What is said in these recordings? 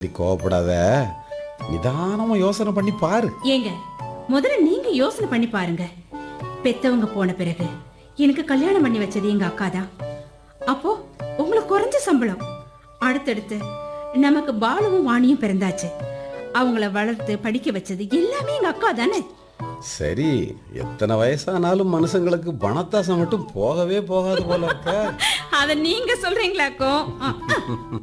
நீ கோவப்படாத நிதானமா யோசனை பண்ணி பாரு ஏங்க முதல்ல நீங்க யோசனை பண்ணி பாருங்க பெத்தவங்க போன பிறகு எனக்கு கல்யாணம் பண்ணி வச்சது எங்க அக்கா தான் அப்போ உங்களுக்கு குறைஞ்ச சம்பளம் அடுத்தடுத்து நமக்கு பாலுவும் வாணியும் பிறந்தாச்சு அவங்கள வளர்த்து படிக்க வச்சது எல்லாமே எங்க அக்கா தானே சரி எத்தனை வயசானாலும் மனுஷங்களுக்கு பணத்தாசை மட்டும் போகவே போகாது போல இருக்க அத நீங்க சொல்றீங்களாக்கோ ஆ, ஆ.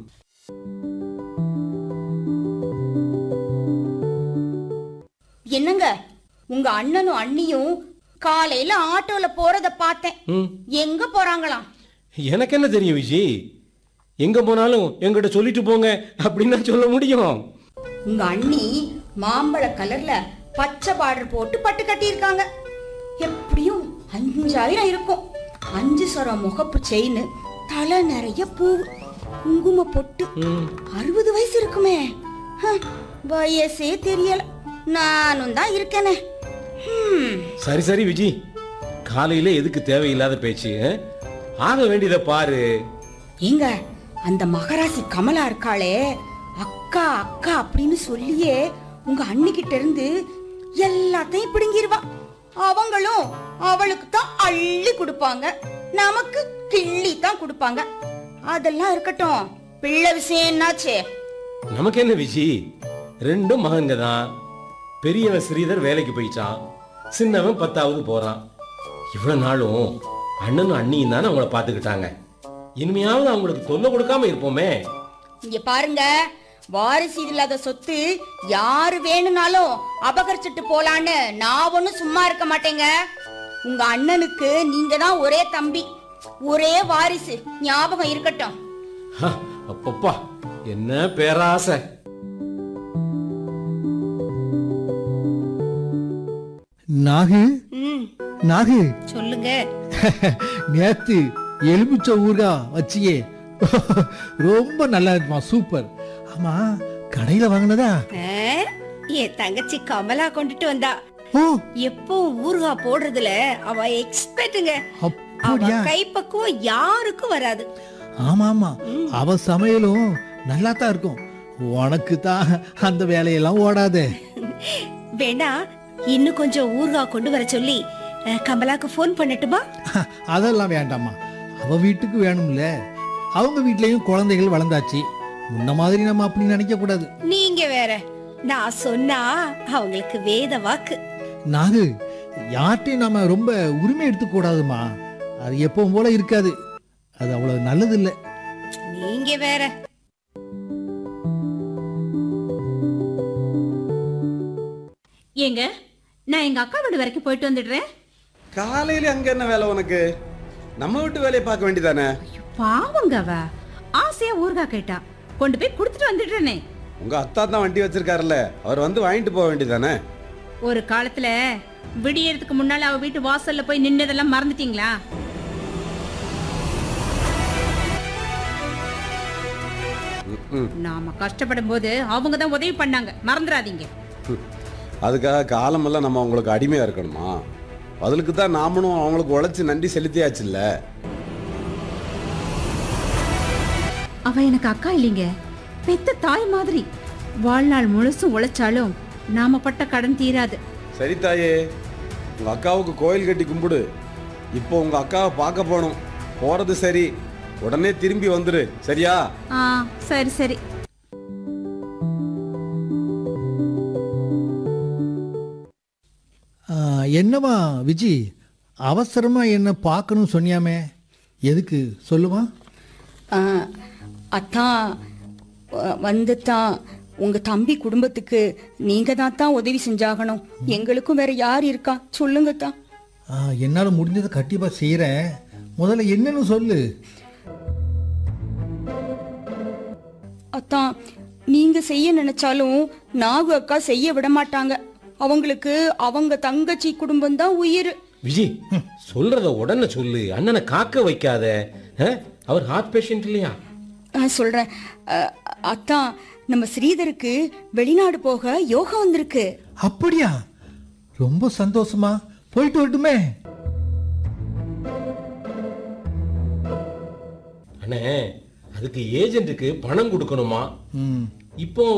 என்னங்க உங்க அண்ணனும் அண்ணியும் காலையில ஆட்டோல போறத பார்த்தேன் ம் எங்க போறாங்களாம் எனக்கு என்ன தெரியும் விஜி எங்க போனாலும் எங்கிட்ட சொல்லிட்டு போங்க அப்படின்னு நான் சொல்ல முடியும் உங்க அண்ணி மாம்பழ கலர்ல பச்சை பார்டர் போட்டு பட்டு கட்டியிருக்காங்க எப்படியும் அஞ்சாயிரம் இருக்கும் அஞ்சு சரம் முகப்பு செயின் தலை நிறைய பூ குங்கும பொட்டு ம் அறுபது வயசு இருக்குமே ஹம், வயசே தெரியல நானும் தான் இருக்கேனே ஹம், சரி சரி விஜி காலையில எதுக்கு தேவையில்லாத பேச்சு ஆ? ஆக வேண்டியதை பாரு ஏங்க அந்த மகராசி கமலா இருக்காளே அக்கா அக்கா அப்படின்னு சொல்லியே உங்க அண்ணிக்கிட்ட இருந்து எல்லாத்தையும் பிடுங்கிருவா அவங்களும் அவளுக்கு தான் அள்ளி கொடுப்பாங்க நமக்கு கிள்ளி தான் கொடுப்பாங்க அதெல்லாம் இருக்கட்டும் பிள்ளை விஷயம் என்னாச்சு நமக்கு என்ன விஜி ரெண்டும் மகன்க தான் பெரியவன் ஸ்ரீதர் வேலைக்கு போயிட்டான் சின்னவன் பத்தாவது போறான் இவ்வளவு நாளும் அண்ணனும் அண்ணியும் தானே அவங்கள பாத்துக்கிட்டாங்க இனிமையாவது அவங்களுக்கு தொல்லை கொடுக்காம இருப்போமே இங்க பாருங்க வாரிசு இல்லாத சொத்து யாரு வேணும்னாலும் அபகரிச்சுட்டு போலான்னு நான் ஒண்ணும் சும்மா இருக்க மாட்டேங்க உங்க அண்ணனுக்கு நீங்க தான் ஒரே தம்பி ஒரே வாரிசு ஞாபகம் இருக்கட்டும் ஹ, அப்பப்பா என்ன பேராசை நாகு நாகு சொல்லுங்க நேத்து எலுமிச்ச ஊர்கா வச்சியே ரொம்ப நல்லா இருக்குமா சூப்பர் ஆமா கடையில வாங்கினதா என் தங்கச்சி கமலா கொண்டுட்டு வந்தா ஓ எப்போ ஊறுகா போடுறதுல அவ எக்ஸ்பர்ட்டுங்க அவ அப்படியா கைப்பக்குவம் யாருக்கும் வராது ஆமா ஆமா அவ சமையலும் நல்லா தான் இருக்கும் உனக்கு தான் அந்த வேலையெல்லாம் ஓடாதே வேணா இன்னும் கொஞ்சம் ஊறுகா கொண்டு வர சொல்லி அஹ், கமலாக்கு ஃபோன் பண்ணட்டுமா அதெல்லாம் வேண்டாம்மா அவ வீட்டுக்கு வேணும்ல அவங்க வீட்லயும் குழந்தைகள் வளர்ந்தாச்சு முன்ன மாதிரி நம்ம அப்படி நினைக்க கூடாது நீங்க வேற நான் சொன்னா அவங்களுக்கு வேத வாக்கு நாகு யார்ட்டையும் நம்ம ரொம்ப உரிமை எடுத்துக்க கூடாதுமா அது எப்பவும் போல இருக்காது அது அவ்வளவு நல்லது இல்லை நீங்க வேற ஏங்க நான் எங்க அக்கா வீடு வரைக்கும் போயிட்டு வந்துடுறேன் காலையில அங்க என்ன வேலை உனக்கு நம்ம வீட்டு வேலையை பார்க்க வேண்டியதானே பாவங்க அவ ஆசையா ஊர்கா கேட்டா கொண்டு போய் கொடுத்துட்டு வந்துடுறேனே உங்க அத்தா தான் வண்டி வச்சிருக்காருல்ல அவர் வந்து வாங்கிட்டு போக வேண்டியதானே ஒரு காலத்துல விடியறதுக்கு முன்னால அவ வீட்டு வாசல்ல போய் நின்னதெல்லாம் மறந்துட்டீங்களா நாம கஷ்டப்படும் போது அவங்க தான் உதவி பண்ணாங்க மறந்துடாதீங்க அதுக்காக காலமெல்லாம் நம்ம அவங்களுக்கு அடிமையா இருக்கணுமா அதுக்கு தான் நாமளும் அவங்களுக்கு உழைச்சி நன்றி செலுத்தியாச்சுல்ல அவ எனக்கு அக்கா இல்லைங்க பெத்த தாய் மாதிரி வாழ்நாள் முழுசும் உழைச்சாலும் நாம பட்ட கடன் தீராது சரி தாயே உங்க அக்காவுக்கு கோயில் கட்டி கும்பிடு இப்போ உங்க அக்காவை பார்க்க போகணும் போறது சரி உடனே திரும்பி வந்துரு சரியா ஆ சரி சரி ஆ, என்னம்மா விஜி அவசரமா என்ன பார்க்கணும் சொன்னியாமே எதுக்கு சொல்லுமா ஆ, அத்தான் வ- வந்துதான் உங்க தம்பி குடும்பத்துக்கு நீங்க தான் தான் உதவி செஞ்சாகணும் எங்களுக்கும் வேற யார் இருக்கா சொல்லுங்க தான் ஆ, என்னால முடிஞ்சதை கண்டிப்பா செய்யறேன் முதல்ல என்னன்னு சொல்லு அத்தான் நீங்க செய்ய நினைச்சாலும் நாகு அக்கா செய்ய விட மாட்டாங்க அவங்களுக்கு அவங்க தங்கச்சி குடும்பம் தான் உயிர் விஜி சொல்றத உடனே சொல்லு அண்ணனை காக்க வைக்காத ஆ? அவர் ஹார்ட் பேஷண்ட் இல்லையா நான் சொல்றேன் அ, அத்தான் நம்ம ஸ்ரீதருக்கு வெளிநாடு போக யோகா வந்திருக்கு அப்படியா ரொம்ப சந்தோஷமா போயிட்டு வரட்டுமே அண்ணே அதுக்கு ஏஜென்ட்டுக்கு பணம் கொடுக்கணுமா ம் இப்போ